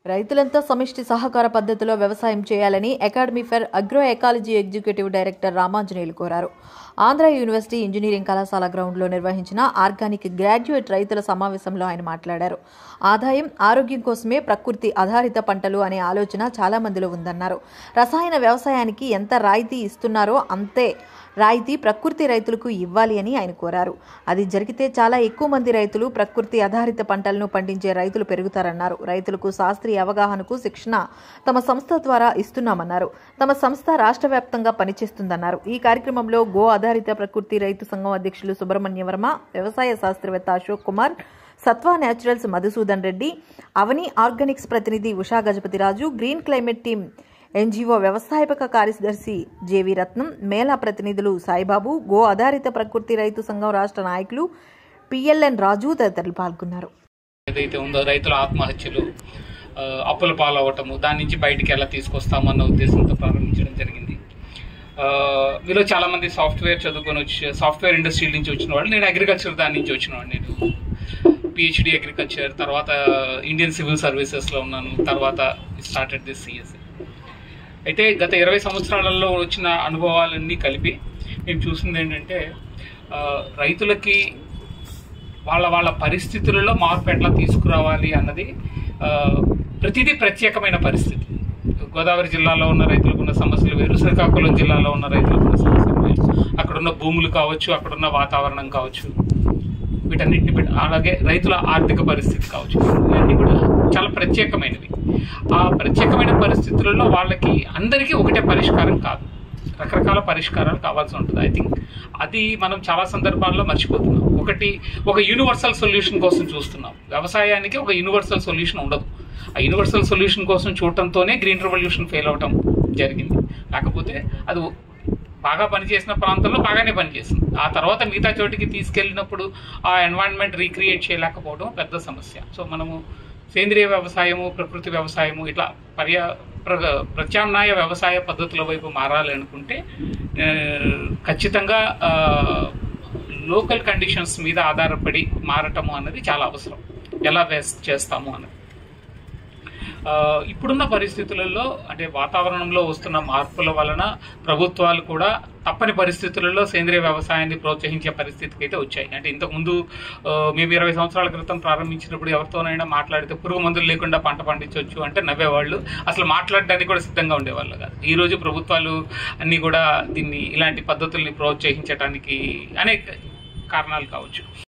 రైతులంతా సమిష్టి సహకార పద్ధతిలో వ్యవసాయం చేయాలని academy for agro ecology executive director Ramanjaneyulu కోరారు ఆంధ్ర యూనివర్సిటీ ఇంజనీరింగ్ కళాశాల గ్రౌండ్లో నిర్వహించిన ఆర్గానిక్ గ్రాడ్యుయేట్ రైతుల సమావేశంలో ఆయన మాట్లాడారు ఆదాయం ఆరోగ్యం కోసమే ప్రకృతి ఆధారిత పంటలు అనే ఆలోచన చాలా మందిలో ఉందన్నారు రసాయన వ్యవసాయానికి ఎంత రాయితీ ఇస్తున్నారో అంతే రాయితీ ప్రకృతి రైతులకు ఇవ్వాలి అని ఆయన కోరారు అది జరిగితే చాలా ఎక్కువ మంది రైతులు ప్రకృతి ఆధారిత పంటలను పండించే రైతులు పెరుగుతారన్నారు రైతులకు శాస్త్రీయ అవగాహనకు శిక్షణ తమ సంస్థ ద్వారా ఇస్తున్నామన్నారు తమ సంస్థ రాష్ట్ర వ్యాప్తంగా పనిచేస్తుందన్నారు ఈ కార్యక్రమంలో గో ఆధారిత ప్రకృతి రైతు సంఘం అధ్యక్షులు సుబ్రహ్మణ్య వర్మ వ్యవసాయ శాస్త్రవేత్త అశోక్ కుమార్ సత్వా న్యాచురల్స్ మధుసూదన్ రెడ్డి అవని ఆర్గానిక్స్ ప్రతినిధి Usha Gajapathiraju green climate team NGO వ్యవస్థాపక కార్యదర్శి జేవి రత్నం మేళా ప్రతినిధులు సాయిబాబు గో ఆధారిత ప్రకృతి రైతు సంఘం రాష్ట్ర నాయకులు పిఎల్ఎన్ రాజు తదితరులు పాల్గొన్నారు ఏదైతే ఉందో రైతుల ఆత్మహత్యలు ఆ, అప్పుల పాలవటము దాని నుంచి బయటికి ఎలా తీసుకొస్తామన్న ఉద్దేశంతో ప్రారంభించడం జరిగింది ఆ, మీలో చాలా మంది సాఫ్ట్వేర్ చదువుకొని వచ్చి సాఫ్ట్వేర్ ఇండస్ట్రీ నుంచి వచ్చిన వాళ్ళు నేను అగ్రికల్చర్ దాని నుంచి వచ్చిన వాడు నేను పిహెచ్డి అగ్రికల్చర్ తర్వాత ఇండియన్ సివిల్ సర్వీసెస్లో ఉన్నాను తర్వాత స్టార్టెడ్ దిస్ సిఎస్సి అయితే గత ఇరవై సంవత్సరాలలో వచ్చిన అనుభవాలన్నీ కలిపి మేము చూసింది ఏంటంటే ఆ, రైతులకి వాళ్ళ వాళ్ళ పరిస్థితులలో మార్పు ఎట్లా తీసుకురావాలి అన్నది ఆ, ప్రతిదీ ప్రత్యేకమైన పరిస్థితి గోదావరి జిల్లాలో ఉన్న రైతులకు ఉన్న సమస్యలు వేరు శ్రీకాకుళం జిల్లాలో ఉన్న రైతులకు ఉన్న సమస్యలు వేరు అక్కడున్న భూములు కావచ్చు అక్కడున్న వాతావరణం కావచ్చు వీటన్నిటిని బట్టి అలాగే రైతుల ఆర్థిక పరిస్థితి కావచ్చు ఇవన్నీ కూడా చాలా ప్రత్యేకమైనవి ఆ ప్రత్యేకమైన పరిస్థితులలో వాళ్ళకి అందరికీ ఒకటే పరిష్కారం కాదు రకరకాల పరిష్కారాలు కావాల్సి ఉంటుంది ఐ థింక్ అది మనం చాలా సందర్భాల్లో మర్చిపోతున్నాం ఒకటి ఒక యూనివర్సల్ సొల్యూషన్ కోసం చూస్తున్నాం వ్యవసాయానికి ఒక యూనివర్సల్ సొల్యూషన్ ఉండదు ఆ యూనివర్సల్ సొల్యూషన్ కోసం చూడటంతోనే గ్రీన్ రెవల్యూషన్ ఫెయిల్ అవటం జరిగింది లేకపోతే అది బాగా పనిచేసిన ప్రాంతంలో బాగానే పనిచేసింది ఆ తర్వాత మిగతా చోటికి తీసుకెళ్ళినప్పుడు ఆ ఎన్వైరన్మెంట్ రీక్రియేట్ చేయలేకపోవడం పెద్ద సమస్య సో మనము సేంద్రియ వ్యవసాయము ప్రకృతి వ్యవసాయము ఇట్లా పర్యా ప్ర ప్రత్యామ్నాయ వ్యవసాయ పద్ధతుల వైపు మారాలి అనుకుంటే ఆ, ఖచ్చితంగా లోకల్ కండిషన్స్ మీద ఆధారపడి మారటము అన్నది చాలా అవసరం ఎలా వేస్ చేస్తాము అన్నది ఆ, ఇప్పుడున్న పరిస్థితులలో అంటే వాతావరణంలో వస్తున్న మార్పుల వలన ప్రభుత్వాలు కూడా తప్పని పరిస్థితులలో సేంద్రియ వ్యవసాయాన్ని ప్రోత్సహించే పరిస్థితికి అయితే వచ్చాయి అంటే ఇంతకుముందు ఆ, మేము ఇరవై సంవత్సరాల క్రితం ప్రారంభించినప్పుడు ఎవరితోనైనా మాట్లాడితే పురుగు మందులు లేకుండా పంట పండించవచ్చు అంటే నవ్వేవాళ్ళు అసలు మాట్లాడడానికి కూడా సిద్ధంగా ఉండేవాళ్ళు కాదు ఈ రోజు ప్రభుత్వాలు అన్ని కూడా దీన్ని ఇలాంటి పద్ధతుల్ని ప్రోత్సహించడానికి అనేక కారణాలు కావచ్చు